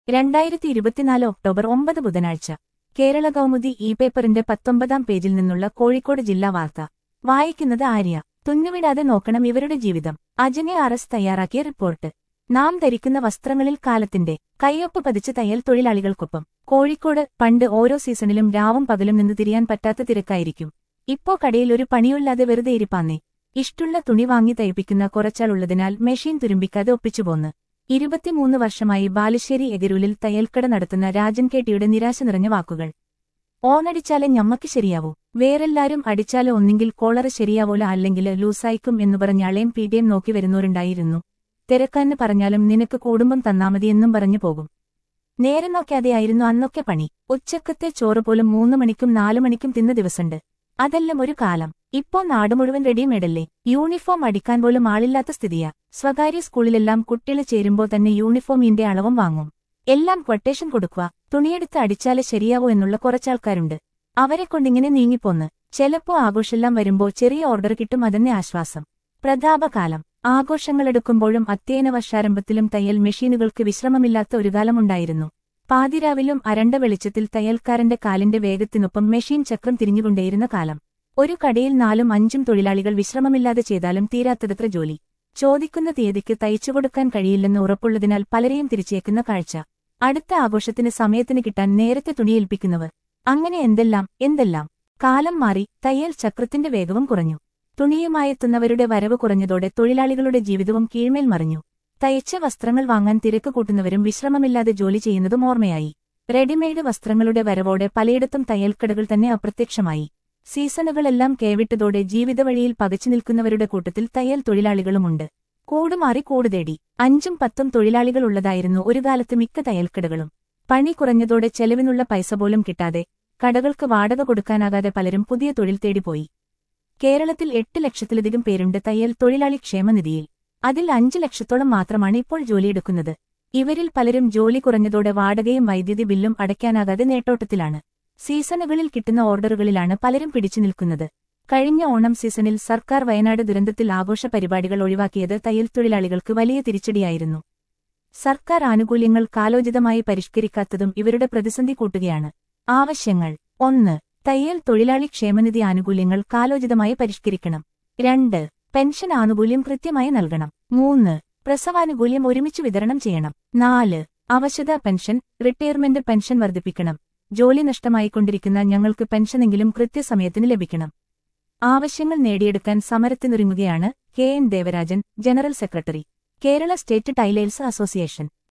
രണ്ടായിരത്തി ഇരുപത്തിനാല് ഒക്ടോബർ ഒമ്പത് ബുധനാഴ്ച കേരള കൗമുദി ഇ പേപ്പറിന്റെ പത്തൊമ്പതാം പേജിൽ നിന്നുള്ള കോഴിക്കോട് ജില്ലാ വാർത്ത വായിക്കുന്നത് ആര്യ തുന്നുവിടാതെ നോക്കണം ഇവരുടെ ജീവിതം അജനെ അറസ് തയ്യാറാക്കിയ റിപ്പോർട്ട് നാം ധരിക്കുന്ന വസ്ത്രങ്ങളിൽ കാലത്തിന്റെ കയ്യൊപ്പ് പതിച്ച തയ്യൽ തൊഴിലാളികൾക്കൊപ്പം കോഴിക്കോട് പണ്ട് ഓരോ സീസണിലും രാവും പകലും നിന്ന് തിരിയാൻ പറ്റാത്ത തിരക്കായിരിക്കും ഇപ്പോ കടയിൽ ഒരു പണിയില്ലാതെ വെറുതെ ഇരിപ്പാന്നേ ഇഷ്ടുള്ള തുണി വാങ്ങി തയ്പ്പിക്കുന്ന കുറച്ചാളുള്ളതിനാൽ മെഷീൻ തുരുമ്പിക്കാതെ ഒപ്പിച്ചുപോന്ന് ഇരുപത്തിമൂന്ന് വർഷമായി ബാലുശ്ശേരി എതിരൂലിൽ തയ്യൽക്കട നടത്തുന്ന രാജൻ കേട്ടിയുടെ നിരാശ നിറഞ്ഞ വാക്കുകൾ ഓണടിച്ചാലേ ഞമ്മക്ക് ശരിയാവൂ വേറെല്ലാരും അടിച്ചാലോ ഒന്നെങ്കിൽ കോളറ് ശരിയാവോല അല്ലെങ്കിൽ ലൂസായിക്കും എന്നു പറഞ്ഞ അളയും പീഡിയം നോക്കി വരുന്നവരുണ്ടായിരുന്നു തിരക്കാന്ന് പറഞ്ഞാലും നിനക്ക് കൂടുമ്പം തന്നാമതി എന്നും പറഞ്ഞു പോകും നേരെ നോക്കാതെയായിരുന്നു അന്നൊക്കെ പണി ഉച്ചക്കത്തെ ചോറ് പോലും മൂന്ന് മണിക്കും നാലു മണിക്കും തിന്ന ദിവസമുണ്ട് അതെല്ലാം ഒരു കാലം ഇപ്പോ നാട് മുഴുവൻ റെഡിമെയ്ഡല്ലേ യൂണിഫോം അടിക്കാൻ പോലും ആളില്ലാത്ത സ്ഥിതിയാ സ്വകാര്യ സ്കൂളിലെല്ലാം കുട്ടികൾ ചേരുമ്പോൾ തന്നെ യൂണിഫോമിന്റെ അളവും വാങ്ങും എല്ലാം ക്വട്ടേഷൻ കൊടുക്കുക തുണിയെടുത്ത് അടിച്ചാലേ ശരിയാവൂ എന്നുള്ള കുറച്ചാൾക്കാരുണ്ട് അവരെ കൊണ്ടിങ്ങനെ നീങ്ങിപ്പോന്ന് ചെലപ്പോ ആഘോഷെല്ലാം വരുമ്പോ ചെറിയ ഓർഡർ കിട്ടും അതന്നെ ആശ്വാസം പ്രതാപകാലം ആഘോഷങ്ങളെടുക്കുമ്പോഴും അധ്യയന വർഷാരംഭത്തിലും തയ്യൽ മെഷീനുകൾക്ക് വിശ്രമമില്ലാത്ത ഒരു കാലമുണ്ടായിരുന്നു പാതിരാവിലും അരണ്ട വെളിച്ചത്തിൽ തയ്യൽക്കാരന്റെ കാലിന്റെ വേഗത്തിനൊപ്പം മെഷീൻ ചക്രം തിരിഞ്ഞുകൊണ്ടേയിരുന്ന കാലം ഒരു കടയിൽ നാലും അഞ്ചും തൊഴിലാളികൾ വിശ്രമമില്ലാതെ ചെയ്താലും തീരാത്തതത്ര ജോലി ചോദിക്കുന്ന തീയതിക്ക് തയ്ച്ചുകൊടുക്കാൻ കഴിയില്ലെന്ന് ഉറപ്പുള്ളതിനാൽ പലരെയും തിരിച്ചേക്കുന്ന കാഴ്ച അടുത്ത ആഘോഷത്തിന് സമയത്തിന് കിട്ടാൻ നേരത്തെ തുണിയേൽപ്പിക്കുന്നവർ അങ്ങനെ എന്തെല്ലാം എന്തെല്ലാം കാലം മാറി തയ്യൽ ചക്രത്തിന്റെ വേഗവും കുറഞ്ഞു തുണിയുമായെത്തുന്നവരുടെ വരവ് കുറഞ്ഞതോടെ തൊഴിലാളികളുടെ ജീവിതവും കീഴ്മേൽ മറിഞ്ഞു തയ്ച്ച വസ്ത്രങ്ങൾ വാങ്ങാൻ തിരക്ക് കൂട്ടുന്നവരും വിശ്രമമില്ലാതെ ജോലി ചെയ്യുന്നതും ഓർമ്മയായി റെഡിമെയ്ഡ് വസ്ത്രങ്ങളുടെ വരവോടെ പലയിടത്തും തയ്യൽക്കടകൾ തന്നെ അപ്രത്യക്ഷമായി സീസണുകളെല്ലാം കേവിട്ടതോടെ ജീവിതവഴിയിൽ പകച്ചു നിൽക്കുന്നവരുടെ കൂട്ടത്തിൽ തയ്യൽ തൊഴിലാളികളുമുണ്ട് കൂടുമാറി കൂടുതേടി അഞ്ചും പത്തും തൊഴിലാളികൾ ഉള്ളതായിരുന്നു ഒരു കാലത്ത് മിക്ക തയ്യൽക്കടകളും പണി കുറഞ്ഞതോടെ ചെലവിനുള്ള പൈസ പോലും കിട്ടാതെ കടകൾക്ക് വാടക കൊടുക്കാനാകാതെ പലരും പുതിയ തൊഴിൽ തേടിപ്പോയി കേരളത്തിൽ എട്ട് ലക്ഷത്തിലധികം പേരുണ്ട് തയ്യൽ തൊഴിലാളി ക്ഷേമനിധിയിൽ അതിൽ അഞ്ചു ലക്ഷത്തോളം മാത്രമാണ് ഇപ്പോൾ ജോലിയെടുക്കുന്നത് ഇവരിൽ പലരും ജോലി കുറഞ്ഞതോടെ വാടകയും വൈദ്യുതി ബില്ലും അടയ്ക്കാനാകാതെ നേട്ടോട്ടത്തിലാണ് സീസണുകളിൽ കിട്ടുന്ന ഓർഡറുകളിലാണ് പലരും പിടിച്ചു നിൽക്കുന്നത് കഴിഞ്ഞ ഓണം സീസണിൽ സർക്കാർ വയനാട് ദുരന്തത്തിൽ ആഘോഷ പരിപാടികൾ ഒഴിവാക്കിയത് തയ്യൽ തൊഴിലാളികൾക്ക് വലിയ തിരിച്ചടിയായിരുന്നു സർക്കാർ ആനുകൂല്യങ്ങൾ കാലോചിതമായി പരിഷ്കരിക്കാത്തതും ഇവരുടെ പ്രതിസന്ധി കൂട്ടുകയാണ് ആവശ്യങ്ങൾ ഒന്ന് തയ്യൽ തൊഴിലാളി ക്ഷേമനിധി ആനുകൂല്യങ്ങൾ കാലോചിതമായി പരിഷ്കരിക്കണം രണ്ട് പെൻഷൻ ആനുകൂല്യം കൃത്യമായി നൽകണം മൂന്ന് പ്രസവാനുകൂല്യം ഒരുമിച്ച് വിതരണം ചെയ്യണം നാല് അവശതാ പെൻഷൻ റിട്ടയർമെന്റ് പെൻഷൻ വർദ്ധിപ്പിക്കണം ജോലി നഷ്ടമായിക്കൊണ്ടിരിക്കുന്ന ഞങ്ങൾക്ക് പെൻഷനെങ്കിലും കൃത്യസമയത്തിന് ലഭിക്കണം ആവശ്യങ്ങൾ നേടിയെടുക്കാൻ സമരത്തിനൊരുങ്ങുകയാണ് K N Devarajan general secretary Kerala state tailors association